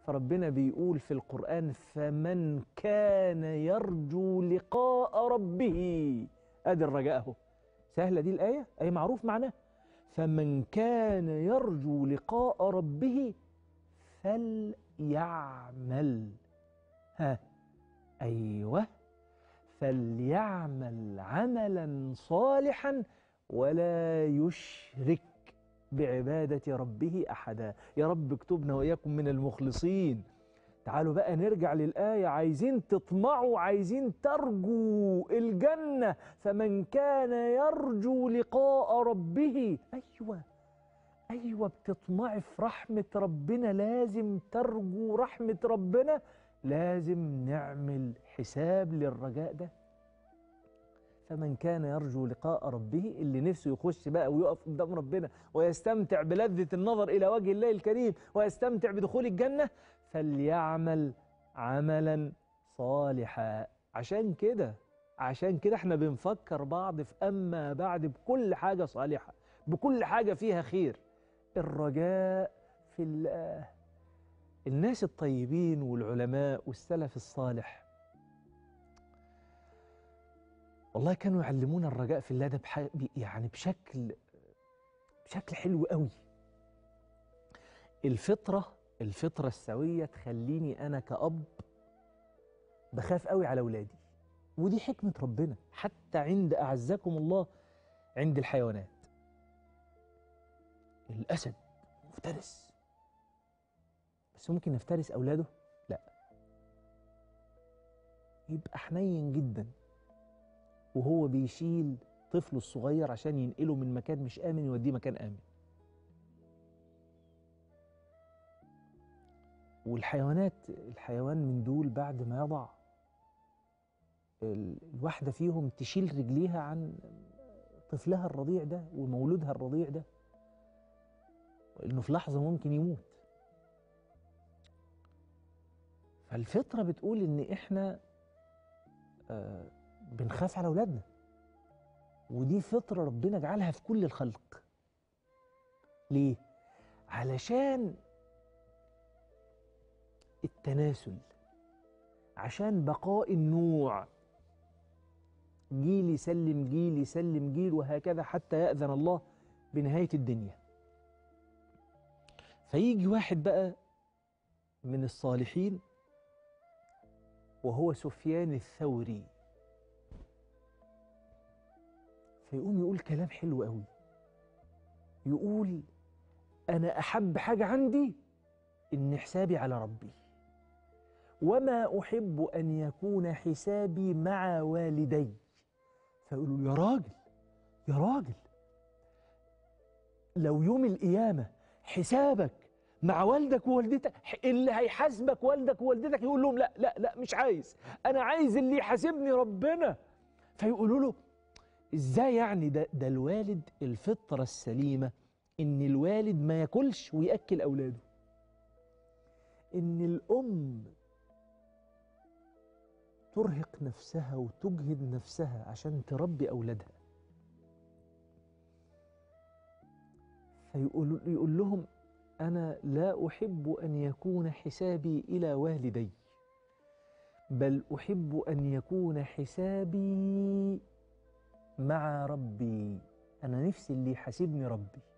فربنا بيقول في القرآن فمن كان يرجو لقاء ربه ادي الرجاء اهو سهلة دي الآية أي معروف معناها فمن كان يرجو لقاء ربه فليعمل ها أيوه فليعمل عملا صالحا ولا يشرك بعبادة ربه أحدا يا رب اكتبنا وإياكم من المخلصين تعالوا بقى نرجع للآية عايزين تطمعوا عايزين ترجوا الجنة فمن كان يرجو لقاء ربه أيوة أيوة بتطمعي في رحمة ربنا لازم ترجو رحمة ربنا لازم نعمل حساب للرجاء ده فمن كان يرجو لقاء ربه اللي نفسه يخش بقى ويقف قدام ربنا ويستمتع بلذة النظر إلى وجه الله الكريم ويستمتع بدخول الجنة فليعمل عملا صالحا عشان كده عشان كده احنا بنفكر بعض في أما بعد بكل حاجة صالحة بكل حاجة فيها خير الرجاء في الله الناس الطيبين والعلماء والسلف الصالح والله كانوا يعلمونا الرجاء في الله ده بح... يعني بشكل بشكل حلو قوي الفطرة الفطرة السوية تخليني أنا كأب بخاف قوي على أولادي ودي حكمة ربنا حتى عند أعزكم الله عند الحيوانات الأسد مفترس بس ممكن نفترس أولاده؟ لا يبقى حنين جدا وهو بيشيل طفله الصغير عشان ينقله من مكان مش آمن يوديه مكان آمن والحيوانات الحيوان من دول بعد ما يضع الواحدة فيهم تشيل رجليها عن طفلها الرضيع ده ومولودها الرضيع ده لأنه في لحظة ممكن يموت فالفطرة بتقول إن إحنا آه بنخاف على أولادنا ودي فطرة ربنا جعلها في كل الخلق ليه؟ علشان التناسل عشان بقاء النوع جيل يسلم جيل يسلم جيل وهكذا حتى يأذن الله بنهاية الدنيا فيجي واحد بقى من الصالحين وهو سفيان الثوري فيقوم يقول كلام حلو قوي يقول أنا أحب حاجة عندي إن حسابي على ربي وما أحب أن يكون حسابي مع والدي فيقولوا له يا راجل يا راجل لو يوم القيامة حسابك مع والدك ووالدتك اللي هيحاسبك والدك ووالدتك يقول لهم لا لا لا مش عايز أنا عايز اللي يحاسبني ربنا فيقولوا له ازاي يعني ده ده الوالد الفطرة السليمة ان الوالد ما ياكلش ويأكل اولاده ان الام ترهق نفسها وتجهد نفسها عشان تربي اولادها فيقول يقول لهم انا لا احب ان يكون حسابي الى والدي بل احب ان يكون حسابي مع ربي أنا نفسي اللي يحاسبني ربي